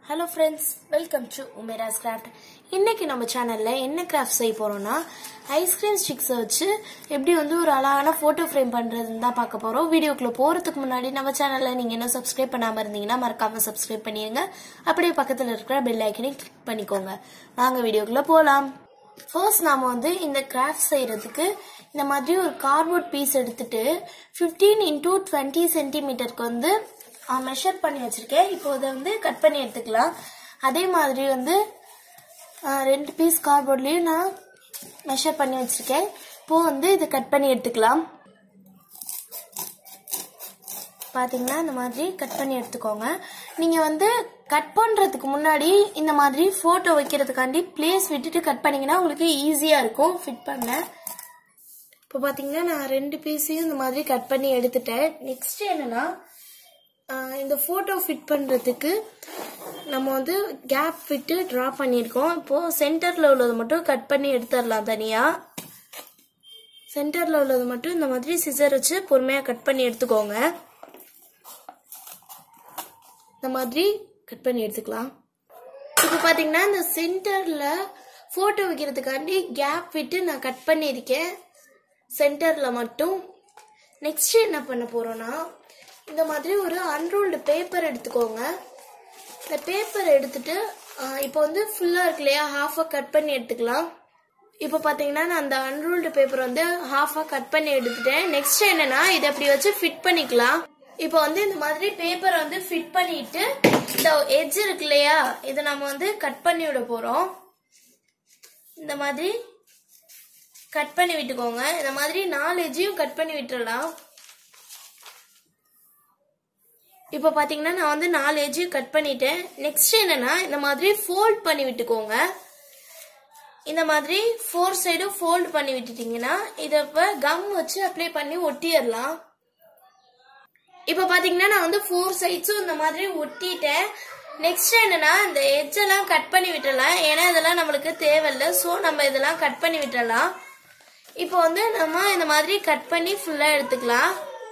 hello friends welcome to Umera's craft இன்னைக்கு நம்ம சேனல்ல என்ன கிராஃப்ட் செய்ய போறோம்னா ஐஸ்கிரீம் ஸ்டிக்ஸை வச்சு எப்படி வந்து ஒரு அழகான போட்டோ ஃப்ரேம் பண்றதுன்னு தான் பார்க்க போறோம் வீடியோக்குள்ள போறதுக்கு முன்னாடி நம்ம சேனல்ல நீங்க இன்னும் சப்ஸ்கிரைப் பண்ணாம இருந்தீங்கன்னா மறக்காம சப்ஸ்கிரைப் பண்ணிருங்க அப்படியே பக்கத்துல இருக்கிற பெல் ஐக்கனை கிளிக் பண்ணிக்கோங்க வாங்க வீடியோக்குள்ள போலாம் ஃபர்ஸ்ட் நாம வந்து இந்த கிராஃப்ட் செய்யறதுக்கு இந்த மாதிரி ஒரு கார்ட்போர்ட் பீஸ் எடுத்துட்டு 15 இன்டூ டுவெண்ட்டி சென்டிமீட்டருக்கு வந்து மெஷர் பண்ணி வச்சிருக்கேன் இப்போ இதை வந்து கட் பண்ணி எடுத்துக்கலாம் அதே மாதிரி வந்து ஆ, ரெண்டு பீஸ் கார்ட்போர்ட்லயும் நான் மெஷர் பண்ணி வச்சிருக்கேன் இப்போ வந்து இதை கட் பண்ணி எடுத்துக்கலாம் பாத்தீங்கன்னா இந்த மாதிரி கட் பண்ணி எடுத்துக்கோங்க நீங்க வந்து கட் பண்றதுக்கு முன்னாடி இந்த மாதிரி போட்டோ வைக்கிறதுக்காண்டி பிளேஸ் விட்டுட்டு கட் பண்ணீங்கன்னா உங்களுக்கு ஈஸியா இருக்கும் ஃபிட் பண்ண இப்போ பாத்தீங்கன்னா நான் ரெண்டு பீஸையும் இந்த மாதிரி கட் பண்ணி எடுத்துட்டேன் நெக்ஸ்ட் என்னன்னா ஆஹ் இந்த போட்டோ ஃபிட் பண்றதுக்கு நம்ம வந்து கேப் விட்டு டிரா பண்ணியிருக்கோம் இப்போ சென்டர்ல உள்ளது மட்டும் கட் பண்ணி எடுத்துடலாம் தனியா சென்டர்ல உள்ளது மட்டும் இந்த மாதிரி சிசர் வச்சு பொறுமையா கட் பண்ணி எடுத்துக்கோங்க இந்த மாதிரி கட் பண்ணி எடுத்துக்கலாம் இப்போ பாத்தீங்கன்னா இந்த சென்டர்ல போட்டோ வைக்கிறதுக்காண்டி கேப் விட்டு நான் கட் பண்ணியிருக்கேன் சென்டர்ல மட்டும் நெக்ஸ்ட் என்ன பண்ண போறோம்னா இந்த மாதிரி ஒரு அன்ரோல்டு பேப்பர் எடுத்துக்கோங்க இந்த பேப்பர் எடுத்துட்டு ஆஹ், இப்போ வந்து ஃபுல்லா இருக்கு இல்லையா ஹாஃபா கட் பண்ணி எடுத்துக்கலாம் இப்போ பாத்தீங்கன்னா நான் அந்த அன்ரோல்டு பேப்பர் வந்து ஹாஃபா கட் பண்ணி எடுத்துட்டேன் நெக்ஸ்ட் என்னன்னா இதை அப்படி வச்சு ஃபிட் பண்ணிக்கலாம் இப்போ வந்து இந்த மாதிரி பேப்பரை வந்து ஃபிட் பண்ணிட்டு இந்த எட்ஜ் இருக்கு இல்லையா இதை நம்ம வந்து கட் பண்ணி விட போறோம் இந்த மாதிரி கட் பண்ணி விட்டுக்கோங்க இந்த மாதிரி நாலு எஜ்ஜையும் கட் பண்ணி விட்டுறலாம் இப்போ பாத்தீங்கன்னா நான் வந்து நாலு எஜ்ஜையும் கட் பண்ணிட்டேன் நெக்ஸ்ட் என்னன்னா இந்த மாதிரி ஃபோல்ட் பண்ணி விட்டுக்கோங்க இந்த மாதிரி ஃபோர் சைடும் ஃபோல்ட் பண்ணி விட்டுட்டீங்கன்னா இதை இப்போ கம் வச்சு அப்ளை பண்ணி ஒட்டிடலாம் இப்போ பாத்தீங்கன்னா நான் வந்து ஃபோர் சைட்ஸும் இந்த மாதிரி ஒட்டிட்டேன் நெக்ஸ்ட் என்னன்னா இந்த edge எல்லாம் கட் பண்ணி விட்டுறலாம் ஏன்னா இதெல்லாம் நம்மளுக்கு தேவையில்லை ஸோ நம்ம இதெல்லாம் கட் பண்ணி விட்டுறலாம் இப்போ வந்து நம்ம இந்த மாதிரி கட் பண்ணி ஃபுல்லா எடுத்துக்கலாம்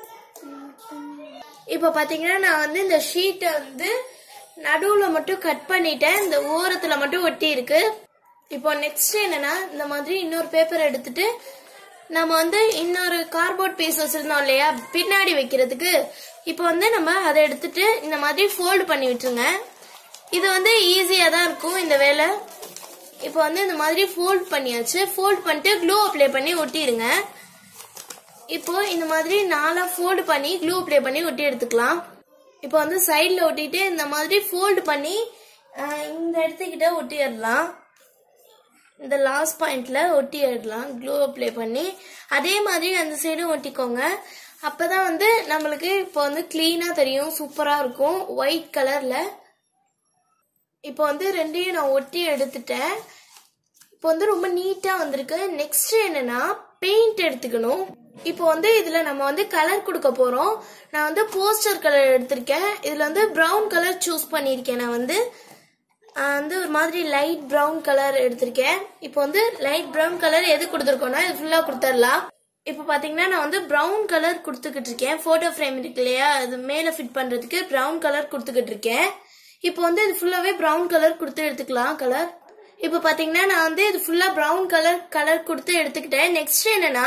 இப்போ பாத்தீங்கன்னா நான் வந்து இந்த ஷீட்டை வந்து நடுவுல மட்டும் கட் பண்ணிட்டேன் இந்த ஓரத்துல மட்டும் ஒட்டி இருக்கு இப்போ நெக்ஸ்ட் என்னன்னா இந்த மாதிரி இன்னொரு பேப்பர் எடுத்துட்டு நம்ம வந்து இன்னொரு கார்ட்போர்ட் பீஸ் வச்சிருந்தோம் இல்லையா பின்னாடி வைக்கிறதுக்கு இப்போ வந்து நம்ம அதை எடுத்துட்டு இந்த மாதிரி ஃபோல்ட் பண்ணி விட்டுருங்க இது வந்து ஈஸியா தான் இருக்கும் இந்த வேலை இப்போ வந்து இந்த மாதிரி ஃபோல்ட் பண்ணியாச்சு ஃபோல்ட் பண்ணிட்டு க்ளூ அப்ளை பண்ணி ஒட்டிடுங்க இப்போ இந்த மாதிரி நாலா ஃபோல்ட் பண்ணி க்ளூ அப்ளை பண்ணி ஒட்டி எடுத்துக்கலாம் இப்போ வந்து சைடில் ஒட்டிட்டு இந்த மாதிரி ஃபோல்ட் பண்ணி அஹ், இந்த இடத்துக்கிட்ட ஒட்டிடலாம் இந்த லாஸ்ட் பாயிண்ட்ல ஒட்டிடலாம் க்ளூ அப்ளை பண்ணி அதே மாதிரி அந்த சைடும் ஒட்டிக்கோங்க அப்பதான் வந்து நம்மளுக்கு இப்போ வந்து கிளீனா தெரியும் சூப்பரா இருக்கும் ஒயிட் கலர்ல இப்போ வந்து ரெண்டையும் நான் ஒட்டி எடுத்துட்டேன் இப்போ வந்து ரொம்ப நீட்டா வந்திருக்கு நெக்ஸ்ட் என்னன்னா பெயிண்ட் எடுத்துக்கணும் இப்போ வந்து இதுல நம்ம வந்து கலர் கொடுக்க போறோம் நான் வந்து போஸ்டர் கலர் எடுத்திருக்கேன் இதுல வந்து பிரவுன் கலர் சூஸ் பண்ணியிருக்கேன் நான் வந்து ஆஹ் வந்து ஒரு மாதிரி லைட் பிரவுன் கலர் எடுத்திருக்கேன் இப்போ வந்து லைட் பிரவுன் கலர் எது கொடுத்துருக்கோம்னா இது ஃபுல்லா கொடுத்துடலாம் இப்போ பாத்தீங்கன்னா நான் வந்து பிரவுன் கலர் கொடுத்துக்கிட்டு இருக்கேன் போட்டோ ஃப்ரேம் இருக்கு இல்லையா அது மேல ஃபிட் பண்றதுக்கு பிரவுன் கலர் கொடுத்துக்கிட்டு இருக்கேன் இப்போ வந்து இது ஃபுல்லாவே பிரவுன் கலர் கொடுத்து எடுத்துக்கலாம் கலர் இப்போ பாத்தீங்கன்னா நான் வந்து இது ஃபுல்லா பிரவுன் கலர் கலர் கொடுத்து எடுத்துக்கிட்டேன் நெக்ஸ்ட் என்னன்னா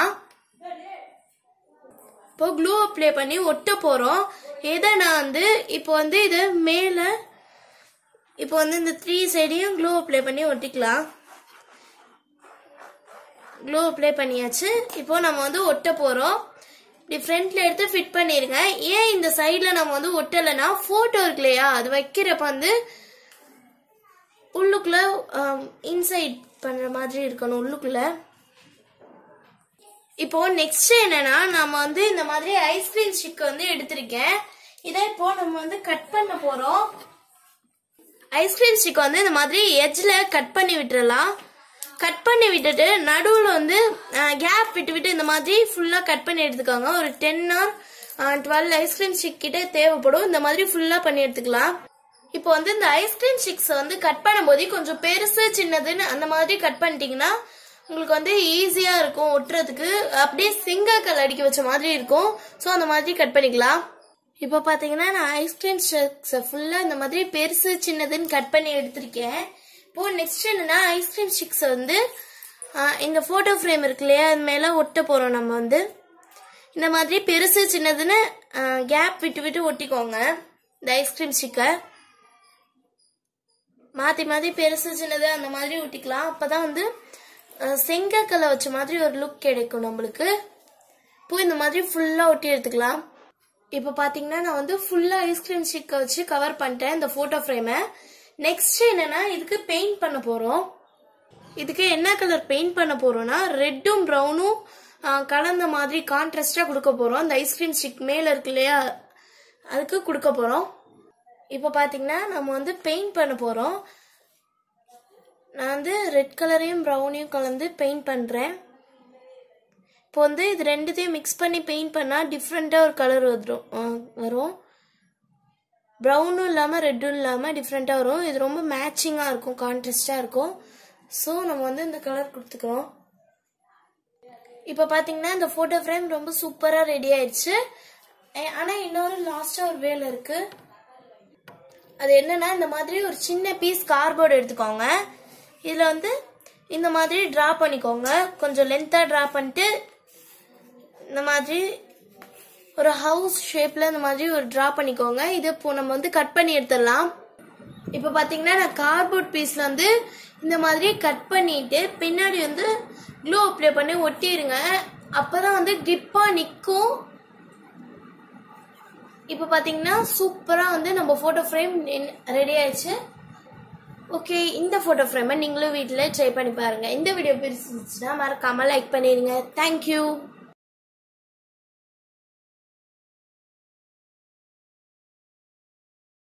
இப்போ க்ளூ அப்ளை பண்ணி ஒட்ட போறோம் எதை நான் வந்து இப்போ வந்து இது மேல இப்போ வந்து இந்த த்ரீ சைடையும் க்ளூ அப்ளை பண்ணி ஒட்டிக்கலாம் க்ளூ அப்ளை பண்ணியாச்சு இப்போ நம்ம வந்து ஒட்ட போறோம் இப்படி ஃப்ரண்ட்ல எடுத்து ஃபிட் பண்ணிருங்க ஏன் இந்த சைடுல நம்ம வந்து ஒட்டலைன்னா போட்டோ இருக்கு இல்லையா அது வைக்கிறப்ப வந்து உள்ளுக்குள்ள இன்சைட் பண்ற மாதிரி இருக்கணும் உள்ளுக்குள்ள இப்போ நெக்ஸ்ட் என்னன்னா நம்ம வந்து இந்த மாதிரி ஐஸ்கிரீம் ஸ்டிக் வந்து எடுத்திருக்கேன் இதை இப்போ நம்ம வந்து கட் பண்ண போறோம் ஐஸ்கிரீம் ஸ்டிக் வந்து இந்த மாதிரி எட்ஜ்ல கட் பண்ணி விட்டுறலாம் கட் பண்ணி விட்டுட்டு நடுவில் வந்து கேப் விட்டு விட்டு இந்த மாதிரி ஃபுல்லா கட் பண்ணி எடுத்துக்கோங்க ஒரு ten or twelve ice cream stick கிட்ட தேவைப்படும் இந்த மாதிரி ஃபுல்லா பண்ணி எடுத்துக்கலாம் இப்போ வந்து இந்த ஐஸ்கிரீம் ஸ்டிக்ஸ் வந்து கட் பண்ணும்போது கொஞ்சம் பெருசு சின்னதுன்னு அந்த மாதிரி கட் பண்ணிட்டீங்கன்னா உங்களுக்கு வந்து ஈஸியா இருக்கும் ஒட்டுறதுக்கு அப்படியே சிங்கா கல் அடிக்க வச்ச மாதிரி இருக்கும் ஸோ அந்த மாதிரி கட் பண்ணிக்கலாம் இப்போ பார்த்தீங்கன்னா நான் ஐஸ்கிரீம் ஸ்டிக்ஸை ஃபுல்லாக இந்த மாதிரி பெருசு சின்னதுன்னு கட் பண்ணி எடுத்திருக்கேன் இப்போ நெக்ஸ்ட் என்னன்னா ஐஸ்கிரீம் ஸ்டிக்ஸை வந்து எங்கள் ஃபோட்டோ ஃப்ரேம் இருக்கு இல்லையா அது மேலே ஒட்ட போகிறோம் நம்ம வந்து இந்த மாதிரி பெருசு சின்னதுன்னு கேப் விட்டு விட்டு ஒட்டிக்கோங்க இந்த ஐஸ்கிரீம் ஸ்டிக்கை மாற்றி மாற்றி பெருசு சின்னது அந்த மாதிரி ஒட்டிக்கலாம் அப்போ தான் வந்து அஹ், செங்கற்கல்லை வச்ச மாதிரி ஒரு லுக் கிடைக்கும் நம்மளுக்கு இப்போ இந்த மாதிரி ஃபுல்லாக ஒட்டி எடுத்துக்கலாம் இப்போ பார்த்தீங்கன்னா நான் வந்து ஃபுல்லாக ஐஸ்கிரீம் ஸ்டிக்கை வச்சு கவர் பண்ணிட்டேன் இந்த ஃபோட்டோ ஃப்ரேமை நெக்ஸ்ட் என்னன்னா இதுக்கு பெயிண்ட் பண்ண போகிறோம் இதுக்கு என்ன கலர் பெயிண்ட் பண்ண போறோம்னா ரெட்டும் ப்ரௌனும் கலந்த மாதிரி கான்ட்ராஸ்டாக கொடுக்க போகிறோம் அந்த ஐஸ்கிரீம் ஸ்டிக் மேலே இருக்கு இல்லையா அதுக்கு கொடுக்க போகிறோம் இப்போ பார்த்தீங்கன்னா நம்ம வந்து பெயிண்ட் பண்ண போகிறோம் நான் வந்து ரெட் கலரையும் ப்ரௌனையும் கலந்து பெயிண்ட் பண்ணுறேன் இப்போ வந்து இது ரெண்டுத்தையும் மிக்ஸ் பண்ணி பெயிண்ட் பண்ணால் டிஃப்ரெண்ட்டாக ஒரு கலர் வந்துடும் அஹ் வரும் ப்ரௌனும் இல்லாமல் ரெட்டும் இல்லாமல் டிஃப்ரெண்ட்டாக வரும் இது ரொம்ப மேட்சிங்காக இருக்கும் கான்ட்ராஸ்டாக இருக்கும் ஸோ நம்ம வந்து இந்த கலர் கொடுத்துக்கிறோம் இப்போ பார்த்தீங்கன்னா இந்த ஃபோட்டோ ஃப்ரேம் ரொம்ப சூப்பராக ரெடி ஆயிடுச்சு ஆனால் இன்னொரு லாஸ்ட்டாக ஒரு வேலை இருக்குது அது என்னன்னா இந்த மாதிரி ஒரு சின்ன பீஸ் கார்போர்டு எடுத்துக்கோங்க இதில் வந்து இந்த மாதிரி ட்ரா பண்ணிக்கோங்க கொஞ்சம் லென்த்தாக ட்ரா பண்ணிட்டு இந்த மாதிரி ஒரு ஹவுஸ் ஷேப்பில் இந்த மாதிரி ஒரு ட்ரா பண்ணிக்கோங்க இது இப்போ நம்ம வந்து கட் பண்ணி எடுத்துடலாம் இப்போ பார்த்தீங்கன்னா நான் கார்போர்ட் பீஸில் வந்து இந்த மாதிரி கட் பண்ணிட்டு பின்னாடி வந்து க்ளூ அப்ளை பண்ணி ஒட்டிடுங்க அப்போ தான் வந்து கிரிப்பாக நிற்கும் இப்போ பார்த்தீங்கன்னா சூப்பராக வந்து நம்ம ஃபோட்டோ ஃப்ரேம் ரெடி ஆயிடுச்சு ஓகே இந்த ஃபோட்டோ ஃப்ரேமை நீங்களும் வீட்டில் ட்ரை பண்ணி பாருங்கள் இந்த வீடியோ பிடிச்சிருந்துச்சுன்னா மறக்காமல் லைக் பண்ணிடுங்க தேங்க்யூ